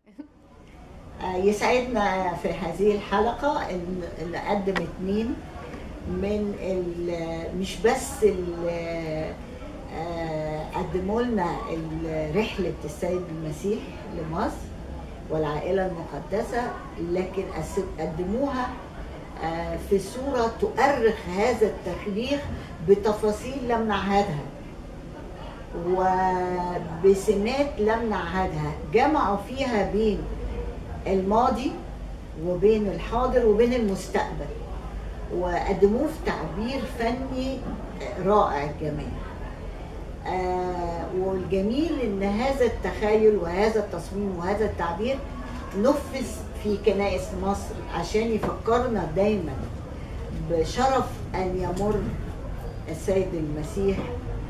يسعدنا في هذه الحلقة إن نقدم اتنين من ال- مش بس ال- آه، قدموا لنا ال- رحلة السيد المسيح لمصر والعائلة المقدسة لكن أس- قدموها آه، في صورة تؤرخ هذا التاريخ بتفاصيل لم نعهدها وبسمات لم نعهدها جمعوا فيها بين الماضي وبين الحاضر وبين المستقبل وقدموه في تعبير فني رائع الجمال آه والجميل ان هذا التخيل وهذا التصميم وهذا التعبير نفذ في كنائس مصر عشان يفكرنا دايما بشرف ان يمر السيد المسيح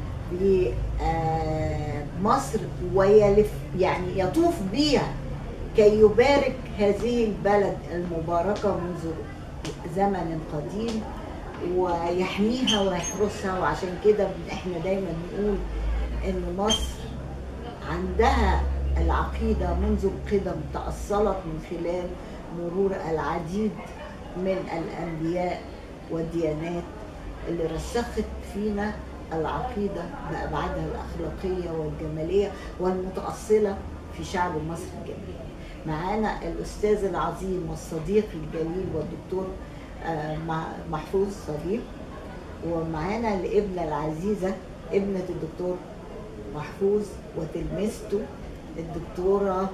بمصر ويلف يعني يطوف بيها كي يبارك هذه البلد المباركة منذ زمن قديم ويحميها ويحرسها وعشان كده احنا دايما نقول ان مصر عندها العقيدة منذ القدم تأصلت من خلال مرور العديد من الأنبياء والديانات اللي رسخت فينا العقيدة بأبعادها الأخلاقية والجمالية والمتأصلة في شعب مصر الجميل معانا الأستاذ العظيم والصديق الجليل والدكتور آه، مع- محفوظ صديق ومعانا الابنة العزيزة ابنة الدكتور محفوظ وتلميذته الدكتورة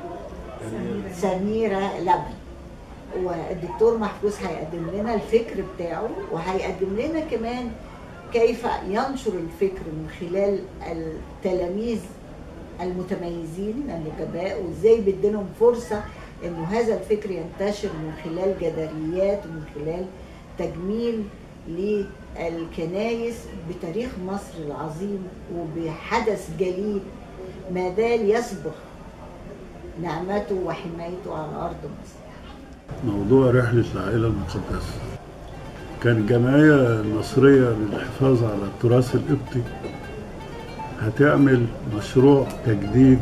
سميرة لبن والدكتور محفوظ هيقدم لنا الفكر بتاعه وهيقدم لنا كمان كيف ينشر الفكر من خلال التلاميذ المتميزين النجباء وازاي بيديلهم فرصه انه هذا الفكر ينتشر من خلال جداريات ومن خلال تجميل للكنايس بتاريخ مصر العظيم وبحدث جليل ما زال يسبق نعمته وحمايته على ارض مصر موضوع رحلة العائلة المقدسة كان الجمعية المصرية للحفاظ على التراث القبطي هتعمل مشروع تجديد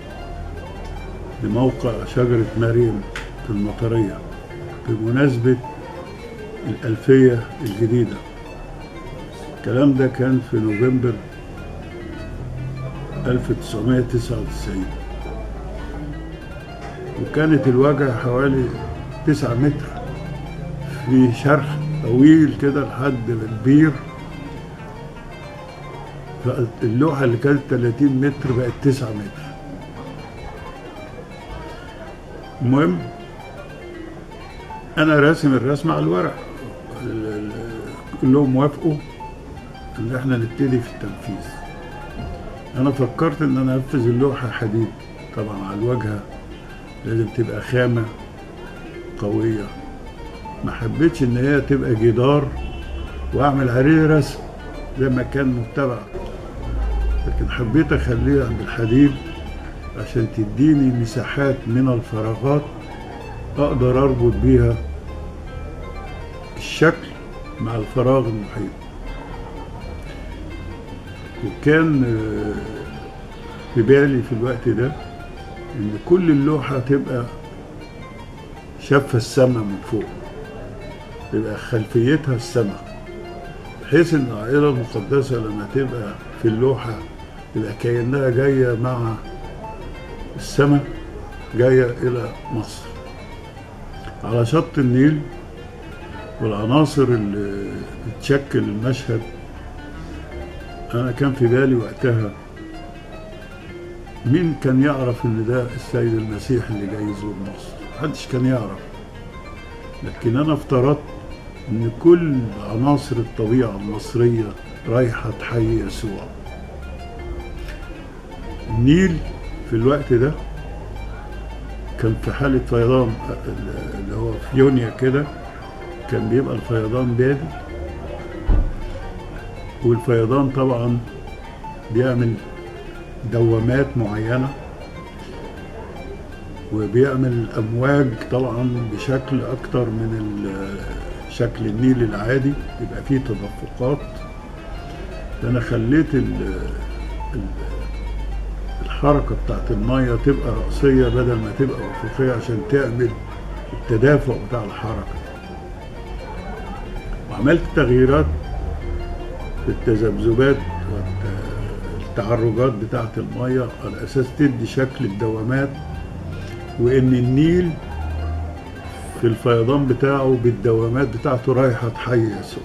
لموقع شجرة مريم في المطرية بمناسبة الألفية الجديدة الكلام ده كان في نوفمبر 1999 وكانت الواجهة حوالي تسعة متر في شرخ طويل كده لحد البير فاللوحة اللي كانت 30 متر بقت 9 متر المهم أنا راسم الرسم على الورق ال- ال- كلهم وافقوا إن إحنا نبتدي في التنفيذ أنا فكرت إن أنا أنفذ اللوحة حديد طبعا على الواجهة لازم تبقى خامة قوية ما حبيتش ان هي تبقى جدار واعمل عليه رسم زي ما كان متبع لكن حبيت اخليها بالحديد عشان تديني مساحات من الفراغات اقدر اربط بيها الشكل مع الفراغ المحيط وكان آه، في بالي في الوقت ده ان كل اللوحة تبقى شافة السماء من فوق يبقى خلفيتها السماء بحيث ان العائلة المقدسة لما تبقى في اللوحة يبقى كأنها جاية مع السماء جاية إلى مصر على شط النيل والعناصر اللي تشكل المشهد أنا كان في بالي وقتها مين كان يعرف ان ده السيد المسيح اللي جاي يزور مصر محدش كان يعرف لكن انا افترضت ان كل عناصر الطبيعه المصريه رايحه تحيي يسوع النيل في الوقت ده كان في حالة فيضان اللي هو في يونيو كده كان بيبقى الفيضان بادي والفيضان طبعا بيعمل دوامات معينة وبيعمل أمواج طبعا بشكل أكتر من ال- شكل النيل العادي يبقى فيه تدفقات فأنا خليت ال- ال- الحركة بتاعت المية تبقى رأسية بدل ما تبقى أفقية عشان تعمل التدافع بتاع الحركة وعملت تغييرات في التذبذبات والتعرجات بتاعت المية على أساس تدي شكل الدوامات وإن النيل في الفيضان بتاعه بالدوامات بتاعته رايحة تحيي يسوع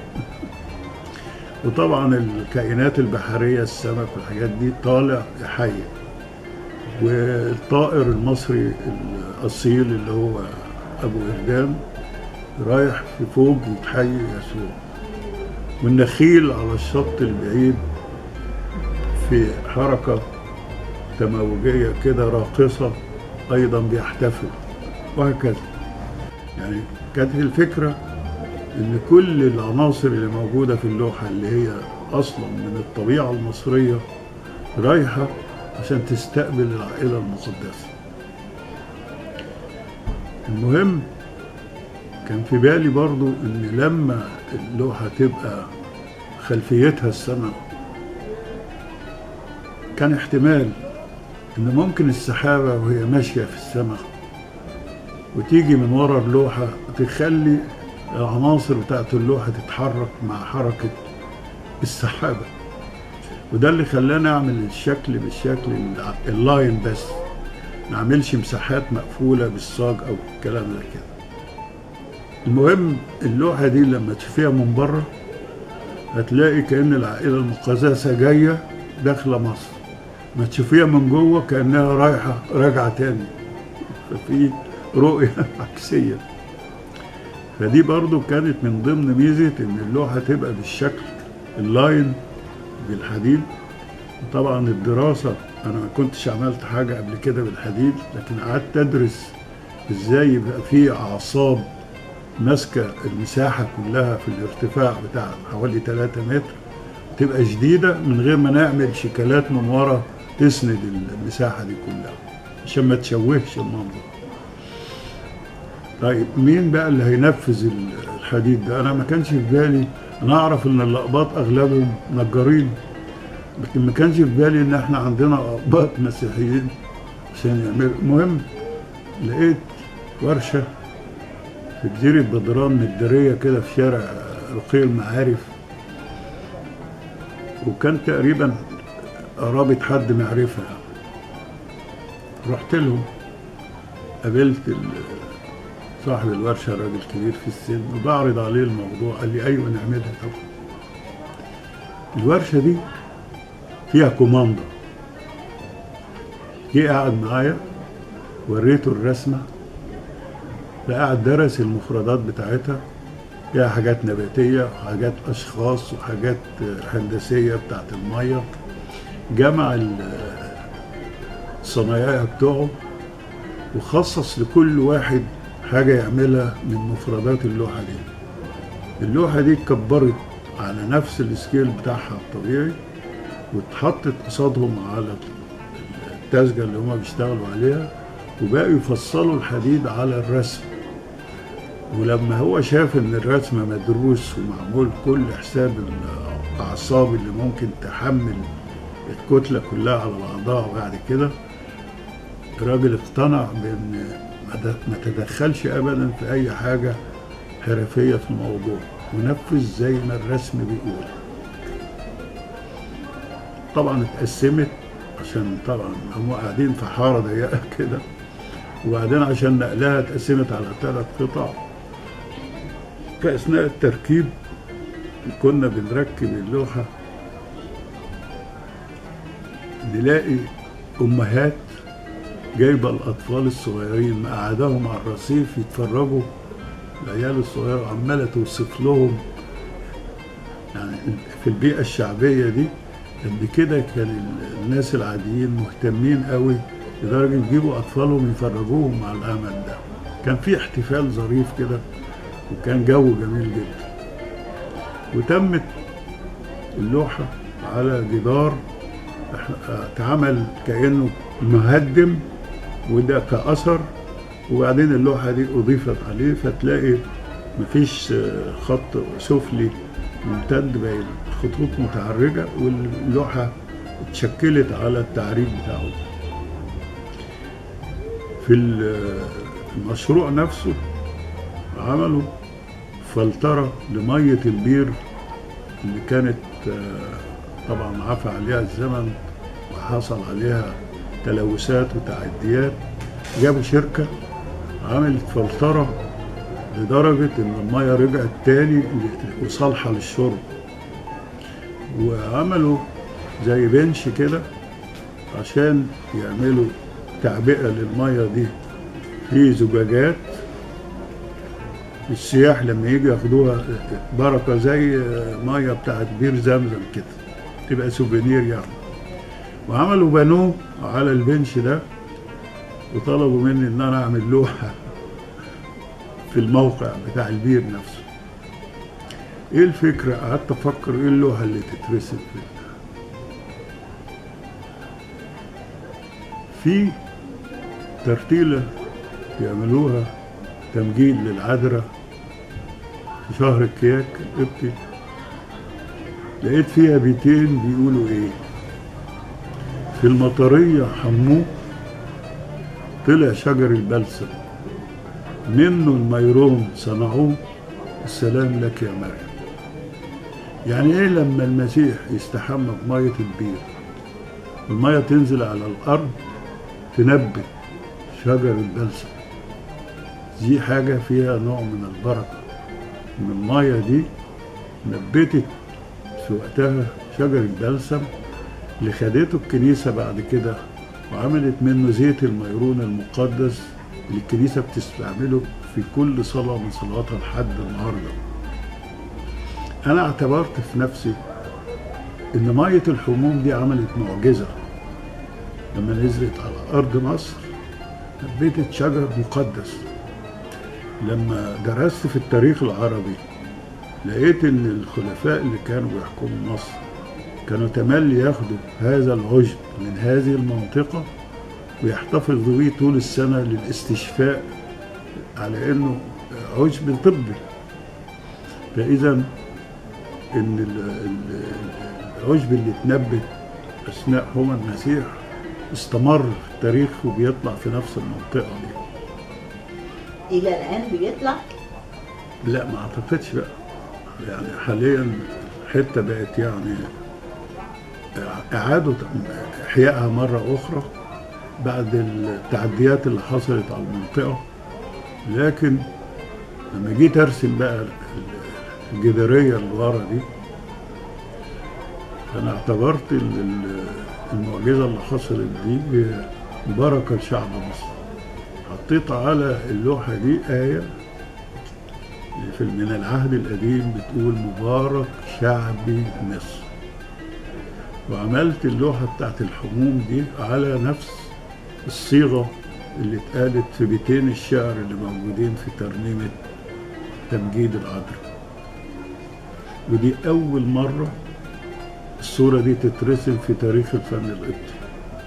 وطبعا الكائنات البحرية السمك والحاجات دي طالع يحيي والطائر المصري الأصيل اللي هو أبو إردان رايح في فوق يتحيي يسوع والنخيل على الشط البعيد في حركة تموجية كده راقصة أيضا بيحتفل وهكذا يعني كانت الفكرة إن كل العناصر اللي موجودة في اللوحة اللي هي أصلا من الطبيعة المصرية رايحة عشان تستقبل العائلة المقدسة المهم كان في بالي برضو ان لما اللوحة تبقى خلفيتها السماء كان احتمال ان ممكن السحابة وهي ماشية في السماء وتيجي من ورا اللوحة تخلي العناصر بتاعت اللوحة تتحرك مع حركة السحابة وده اللي خلاني اعمل الشكل بالشكل اللاين بس ما اعملش مساحات مقفولة بالصاج او الكلام ده كده المهم اللوحة دي لما تشوفيها من بره هتلاقي كأن العائلة المقدسة جاية داخلة مصر ما تشوفيها من جوه كأنها رايحة راجعة تاني ففي رؤية عكسية فدي برضو كانت من ضمن ميزة إن اللوحة تبقى بالشكل اللاين بالحديد وطبعا الدراسة أنا ما كنتش عملت حاجة قبل كده بالحديد لكن قعدت أدرس إزاي يبقى في أعصاب ماسكة المساحة كلها في الارتفاع بتاع حوالي 3 متر تبقى شديدة من غير ما نعمل شكلات من ورا تسند المساحة دي كلها عشان ما تشوهش المنظر طيب مين بقى اللي هينفذ الحديد ده انا ما كانش في بالي انا اعرف ان الاقباط اغلبهم نجارين لكن ما كانش في بالي ان احنا عندنا اقباط مسيحيين عشان يعملوا المهم لقيت ورشه في جزيرة بدران مدارية كده في شارع رقي المعارف وكان تقريبا قرابة حد معرفة يعني. رحت لهم قابلت صاحب الورشة راجل كبير في السن وبعرض عليه الموضوع قال لي أيوة نعملها طبعا الورشة دي فيها كوماندا جه قاعد معايا وريته الرسمة قاعد درس المفردات بتاعتها فيها حاجات نباتية وحاجات أشخاص وحاجات هندسية بتاعت المية جمع الصنايعية بتوعه وخصص لكل واحد حاجة يعملها من مفردات اللوحة دي اللوحة دي اتكبرت على نفس السكيل بتاعها الطبيعي واتحطت قصادهم على التسجة اللي هما بيشتغلوا عليها وبقوا يفصلوا الحديد على الرسم ولما هو شاف ان الرسم مدروس ومعمول كل حساب الاعصاب اللي ممكن تحمل الكتلة كلها على بعضها بعد كده الراجل اقتنع بان ما تدخلش ابدا في اي حاجة حرفية في الموضوع ونفذ زي ما الرسم بيقول طبعا اتقسمت عشان طبعا هم قاعدين في حارة ضيقة كده وبعدين عشان نقلها اتقسمت على ثلاث قطع فأثناء التركيب كنا بنركب اللوحة نلاقي أمهات جايبة الأطفال الصغيرين مقعداهم على الرصيف يتفرجوا العيال الصغيرة عمالة توصف لهم يعني في البيئة الشعبية دي قد كده كان الناس العاديين مهتمين قوي لدرجة يجيبوا أطفالهم يفرجوهم على العمل ده كان في احتفال ظريف كده وكان جو جميل جدا وتمت اللوحة على جدار اتعمل كأنه مهدم وده كأثر وبعدين اللوحة دي أضيفت عليه فتلاقي مفيش خط سفلي ممتد بين خطوط متعرجة واللوحة اتشكلت على التعريف بتاعه في ال- المشروع نفسه عملوا فلترة لمية البير اللي كانت آه، طبعا عفى عليها الزمن وحصل عليها تلوثات وتعديات جابوا شركة عملت فلترة لدرجة إن المية رجعت تاني وصالحة للشرب وعملوا زي بنش كده عشان يعملوا تعبئة للمية دي في زجاجات السياح لما يجي ياخدوها بركة زي مية بتاعت بير زمزم كده تبقى سوفينير يعني وعملوا بانوه على البنش ده وطلبوا مني ان انا اعمل لوحة في الموقع بتاع البير نفسه ايه الفكرة قعدت افكر ايه اللوحة اللي تترسم في في ترتيلة يعملوها تمجيد للعذراء في شهر الكياك القبطي لقيت فيها بيتين بيقولوا ايه في المطرية حموه طلع شجر البلسم منه الميرون صنعوه السلام لك يا مريم يعني ايه لما المسيح يستحمى بمية البير والمية تنزل على الأرض تنبت شجر البلسم دي حاجة فيها نوع من البركة إن المية دي نبتت في وقتها شجر البلسم اللي خدته الكنيسة بعد كده وعملت منه زيت الميرون المقدس اللي الكنيسة بتستعمله في كل صلاة من صلواتها لحد النهاردة أنا اعتبرت في نفسي إن مية الحموم دي عملت معجزة لما نزلت على أرض مصر نبتت شجر مقدس لما درست في التاريخ العربي لقيت ان الخلفاء اللي كانوا بيحكموا مصر كانوا تملي ياخدوا هذا العشب من هذه المنطقة ويحتفظوا بيه طول السنة للاستشفاء على انه عشب طبي فاذا ان ال- ال- العشب اللي اتنبت اثناء هما المسيح استمر في التاريخ وبيطلع في نفس المنطقة دي الى الان بيطلع لا ما اعتقدش بقى يعني حاليا حته بقت يعني اعادوا احيائها مره اخرى بعد التعديات اللي حصلت على المنطقه لكن لما جيت ارسم بقى الجداريه اللي ورا دي انا اعتبرت ال- ال- المعجزه اللي حصلت دي هي بركه لشعب مصر حطيت على اللوحه دي ايه في من العهد القديم بتقول مبارك شعبي مصر وعملت اللوحة بتاعت الحموم دي على نفس الصيغة اللي اتقالت في بيتين الشعر اللي موجودين في ترنيمة تمجيد العذراء ودي أول مرة الصورة دي تترسم في تاريخ الفن القبطي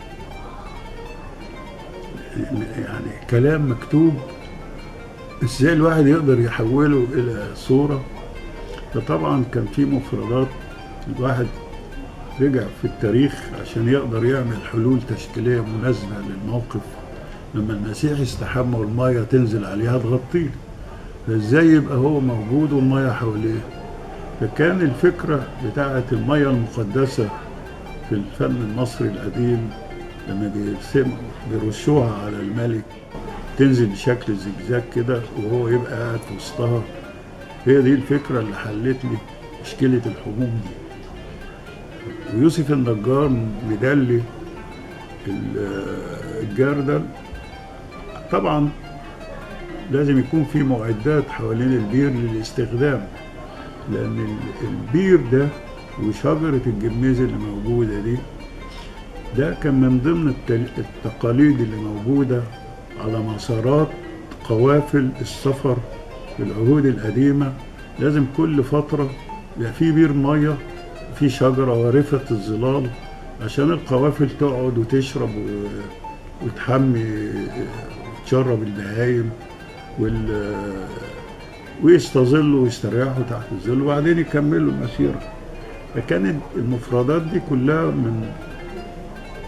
يعني كلام مكتوب ازاي الواحد يقدر يحوله الى صوره فطبعا كان في مفردات الواحد رجع في التاريخ عشان يقدر يعمل حلول تشكيليه مناسبه للموقف لما المسيح يستحمى والميه تنزل عليها تغطيه فازاي يبقى هو موجود والميه حواليه فكان الفكره بتاعه الميه المقدسه في الفن المصري القديم لما بيرسموا بيرشوها على الملك تنزل بشكل زجزاج كده وهو يبقى قاعد في وسطها هي دي الفكرة اللي حلت لي مشكلة الحموم دي ويوسف النجار مدلي ال- الجردل طبعا لازم يكون في معدات حوالين البير للاستخدام لأن ال- البير ده وشجرة الجميز اللي موجودة دي ده كان من ضمن التل- التقاليد اللي موجودة على مسارات قوافل السفر في العهود القديمة لازم كل فترة يبقى في بير مية في شجرة وارفة الظلال عشان القوافل تقعد وتشرب و- وتحمي وتشرب البهايم وال ويستظلوا ويستريحوا تحت الظل وبعدين يكملوا المسيرة فكانت المفردات دي كلها من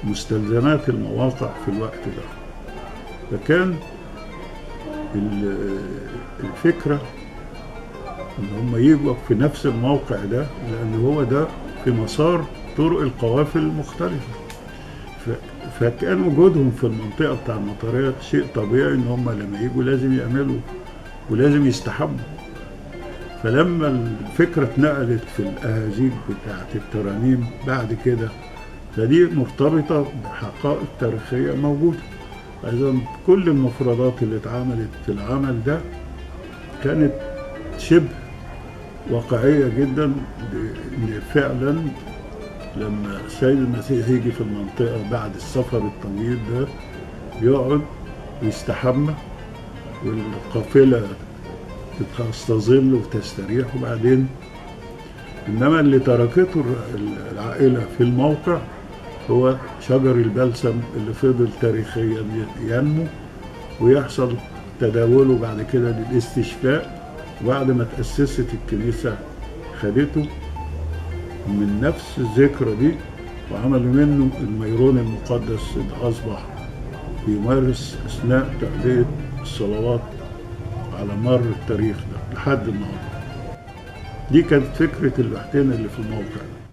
مستلزمات المواقع في الوقت ده فكان ال- الفكرة ان هم يجوا في نفس الموقع ده لان هو ده في مسار طرق القوافل المختلفة ف- فكان وجودهم في المنطقة بتاع المطرية شيء طبيعي ان هم لما يجوا لازم يعملوا ولازم يستحموا فلما الفكرة اتنقلت في الأهازيج بتاعت الترانيم بعد كده فدي مرتبطة بحقائق تاريخية موجودة إذا كل المفردات اللي اتعملت في العمل ده كانت شبه واقعية جدا إن فعلا لما السيد المسيح يجي في المنطقة بعد السفر الطويل ده يقعد ويستحمى والقافلة تستظل وتستريح وبعدين انما اللي تركته الر- العائله في الموقع هو شجر البلسم اللي فضل تاريخيا ينمو ويحصل تداوله بعد كده للاستشفاء وبعد ما تأسست الكنيسة خدته من نفس الذكرى دي وعملوا منه الميرون المقدس اللي أصبح بيمارس أثناء تأدية الصلوات على مر التاريخ ده لحد النهارده دي كانت فكرة اللوحتين اللي في الموقع ده